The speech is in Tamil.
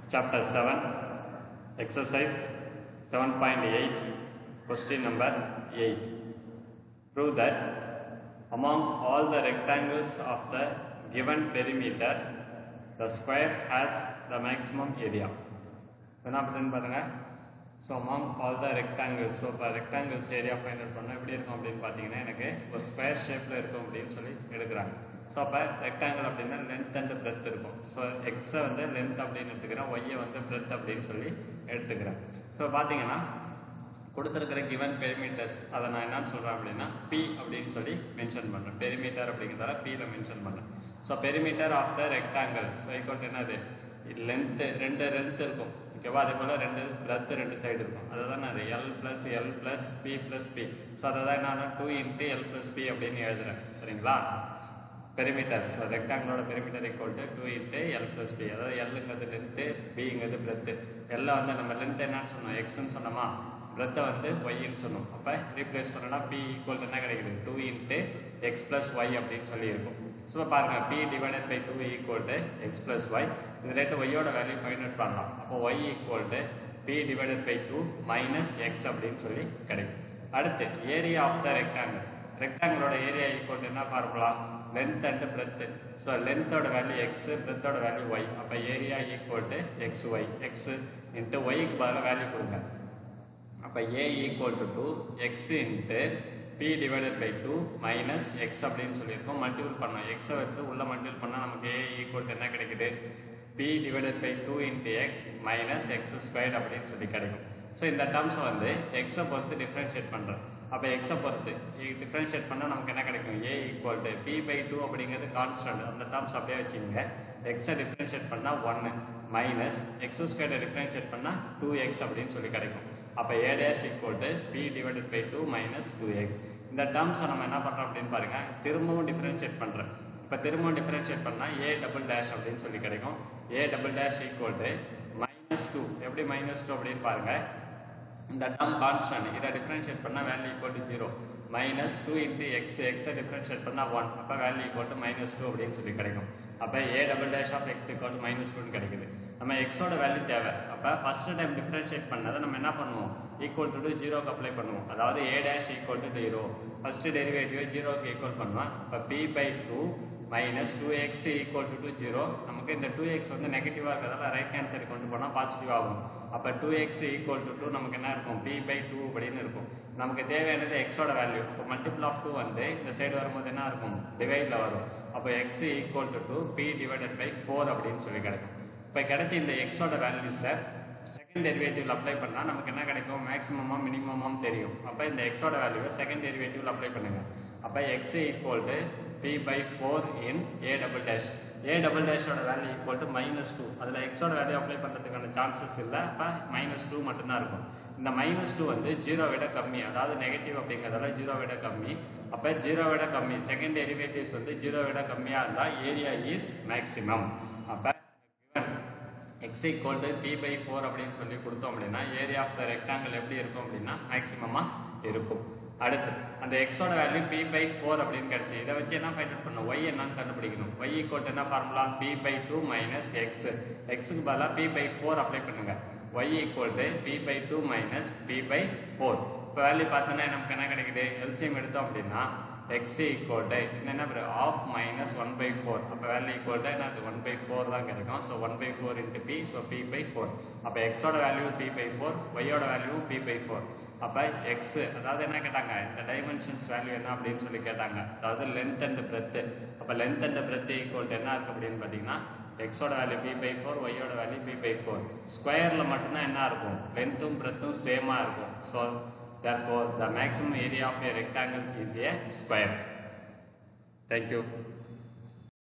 Chapter 7, Exercise 7.8, Question number 8. Prove that among all the rectangles of the given perimeter, the square has the maximum area. என்ன அப்படின்னு பாருங்க so among all the rectangles so இப்போ ரெக்டாங்கிள்ஸ் ஏரியா ஃபைண்ட் அவுட் பண்ணால் எப்படி இருக்கும் அப்படின்னு பார்த்தீங்கன்னா எனக்கு ஒரு ஸ்கொயர் ஷேப்பில் இருக்கும் அப்படின்னு சொல்லி எடுக்கிறாங்க ஸோ அப்போ ரெக்டாங்கிள் அப்படின்னா லென்த் அண்ட் பிரெத் இருக்கும் ஸோ எக்ஸை வந்து லென்த் அப்படின்னு எடுத்துக்கிறேன் ஒய்யை வந்து பிரெத் அப்படின்னு சொல்லி எடுத்துக்கிறேன் ஸோ பார்த்தீங்கன்னா கொடுத்துருக்கிற கிவன் பெரிமீட்டர்ஸ் அதை நான் என்னன்னு சொல்கிறேன் அப்படின்னா பி அப்படின்னு சொல்லி மென்ஷன் பண்ணுறேன் பெரிமீட்டர் அப்படிங்கிறதால பியில் மென்ஷன் பண்ணுறேன் so perimeter of the rectangles வைக்கோட் என்னது லென்த்து ரெண்டு லென்த் இருக்கும் ஓகேவா அதே போல் ரெண்டு பிரெத் ரெண்டு சைடு இருக்கும் அதுதான் அது L plus L plus B plus B so அதை தான் நான் two into L plus B அப்படின்னு எழுதுறேன் சரிங்களா பெரிமீட்டர்ஸ் ரெக்டாங்கிளோட perimeter equal to two into L plus B அதாவது எல்லுங்கிறது லென்த்து பிங்கிறது பிரெத்து எல்லாம் வந்து நம்ம லென்த் என்னன்னு சொன்னோம் எக்ஸ்ன்னு சொன்னோமா பிரெத்தை வந்து ஒய்ன்னு சொன்னோம் அப்போ ரீப்ளேஸ் பண்ணனா பி ஈக்குவல் என்ன கிடைக்குது two into x plus y அப்படின்னு சொல்லி இருக்கும் ஸோ பாருங்க P divided by two equal to x plus y இந்த ரேட்டு ஒய்யோட வேல்யூ ஃபைண்ட் அவுட் பண்ணலாம் அப்போ y equal to P divided by two minus x அப்படின்னு சொல்லி கிடைக்கும் அடுத்து ஏரியா ஆஃப் த ரெக்டாங்கிள் ரெக்டாங்கிளோட ஏரியா ஈக்குவல் டு என்ன formula length and breadth so லென்த்தோட வேல்யூ எக்ஸ் பிரெத்தோட வேல்யூ ஒய் அப்போ area equal to x Y X into ஒய்க்கு பதிலாக வேல்யூ கொடுங்க அப்போ A equal to two x into P divided by two minus x அப்படின்னு சொல்லியிருக்கோம் மல்டிபிள் பண்ணோம் எக்ஸை வந்து உள்ள மல்டிபிள் பண்ணால் நமக்கு ஏ ஈக்குவல் என்ன கிடைக்குது P divided by two into x minus x squared அப்படின்னு சொல்லி கிடைக்கும் ஸோ இந்த டேர்ம்ஸை வந்து எக்ஸை பொறுத்து டிஃப்ரென்ஷியேட் பண்ணுறோம் அப்போ எக்ஸை பொறுத்து டிஃப்ரென்ஷியேட் பண்ணால் நமக்கு என்ன கிடைக்கும் A equal to P by two அப்படிங்கிறது கான்ஸ்டன்ட் அந்த டேர்ம்ஸ் அப்படியே வச்சுக்கோங்க எக்ஸை டிஃப்ரென்ஷியேட் பண்ணால் ஒன்று மைனஸ் எக்ஸ் ஸ்கொயர்டை டிஃப்ரென்ஷியேட் பண்ணால் டூ எக்ஸ் அப்படின்னு சொல்லி கிடைக்கும் அப்போ A dash equal to P divided by two minus two x இந்த டேர்ம்ஸை நம்ம என்ன பண்ணுறோம் அப்படின்னு பாருங்க திரும்பவும் டிஃப்ரென்ஷியேட் பண்ணுறேன் இப்போ திரும்பவும் டிஃப்ரென்ஷியேட் பண்ணால் ஏ டபுள் டேஷ் அப்படின்னு சொல்லி கிடைக்கும் A double dash equal to minus two எப்படி மைனஸ் டூ அப்படின்னு பாருங்க இந்த டேர்ம் கான்ஸ்டன்ட் இதை டிஃப்ரென்ஷியேட் பண்ணால் value equal to zero minus two into x எக்ஸை டிஃப்ரென்ஷியேட் பண்ணால் ஒன் அப்போ value equal to minus two அப்படின்னு சொல்லி கிடைக்கும் அப்போ A double dash of x equal to minus டூன்னு கிடைக்குது நம்ம எக்ஸோட வேல்யூ தேவை அப்போ ஃபர்ஸ்ட் டைம் டிஃப்ரென்ஷியேட் பண்ணதை நம்ம என்ன பண்ணுவோம் ஈக்குவல் டு ஜீரோக்கு அப்ளை பண்ணுவோம் அதாவது A dash equal to zero first derivative ஜீரோக்கு ஈக்குவல் பண்ணுவோம் இப்போ P by two minus two x equal to to zero நமக்கு இந்த டூ எக்ஸ் வந்து நெகட்டிவாக இருக்கிறதால ரைட் ஹேண்ட் சைடு கொண்டு போனால் பாசிட்டிவ் ஆகும் அப்போ two x equal to two நமக்கு என்ன இருக்கும் பி பை டூ அப்படின்னு இருக்கும் நமக்கு தேவையானது எக்ஸோட வேல்யூ இப்போ மல்டிபிள் ஆஃப் டூ வந்து இந்த சைடு வரும்போது என்ன இருக்கும் டிவைடில் வரும் அப்போ x equal to to P divided by four அப்படின்னு சொல்லி கிடைக்கும் இப்போ கிடைச்ச இந்த எக்ஸோட வேல்யூஸை செகண்ட் டெரிவேட்டிவ்ல அப்ளை பண்ணால் நமக்கு என்ன கிடைக்கும் மேக்ஸிமமாக மினிமமாக தெரியும் அப்போ இந்த எக்ஸோட வேல்யூவை செகண்ட் டெரிவேட்டிவ்ல அப்ளை பண்ணுங்க அப்போ x equal to P by four in A double dash A double டேஷோட value equal to minus two அதில் எக்ஸோட வேல்யூ அப்ளை பண்ணுறதுக்கான சான்சஸ் இல்லை அப்போ மைனஸ் டூ மட்டும்தான் இருக்கும் இந்த மைனஸ் டூ வந்து ஜீரோ விட கம்மி அதாவது நெகட்டிவ் அப்படிங்கிறதால ஜீரோ விட கம்மி அப்போ ஜீரோ விட கம்மி செகண்ட் டெரிவேட்டிவ்ஸ் வந்து ஜீரோ விட கம்மியாக இருந்தால் ஏரியா இஸ் மேக்ஸிமம் அப்போ x equal to P by four அப்படின்னு சொல்லி கொடுத்தோம் அப்படின்னா ஏரியா ஆஃப் த ரெக்டாங்கிள் எப்படி இருக்கும் அப்படின்னா மேக்ஸிமமாக இருக்கும் அடுத்து அந்த எக்ஸோட வேல்யூ பி பை ஃபோர் அப்படின்னு கிடைச்சி இதை வச்சு என்ன ஃபைண்ட் அவுட் பண்ணணும் ஒய் என்னன்னு கண்டுபிடிக்கணும் ஒய் ஈக்குவல் என்ன formula P by two minus x எக்ஸுக்கு பதிலாக பி பை ஃபோர் அப்ளை பண்ணுங்க y equal to P by two minus P by four இப்போ வேல்யூ பார்த்தோன்னா நமக்கு என்ன கிடைக்குது எல்சிஎம் எடுத்தோம் அப்படின்னா எக்ஸ் ஈக்குவல் டு என்ன half minus one by four அப்போ வேல்யூ ஈக்குவல் டு என்ன அது ஒன் பை ஃபோர் தான் கிடைக்கும் so one by four into P so P by four அப்போ எக்ஸோட வேல்யூ பி பை ஃபோர் ஒய்யோட வேல்யூ பி பை ஃபோர் அப்போ எக்ஸ் அதாவது என்ன கேட்டாங்க இந்த டைமென்ஷன்ஸ் வேல்யூ என்ன அப்படின்னு சொல்லி கேட்டாங்க அதாவது லென்த் அண்ட் பிரெத்து அப்போ length and breadth equal to என்ன இருக்கு அப்படின்னு பார்த்தீங்கன்னா எக்ஸோட வேல்யூ பி பை ஃபோர் ஒய்யோட வேல்யூ பி பை ஃபோர் ஸ்கொயரில் மட்டும்தான் என்ன இருக்கும் லென்த்தும் பிரெத்தும் சேமாக இருக்கும் so therefore the maximum area of a rectangle is a square thank you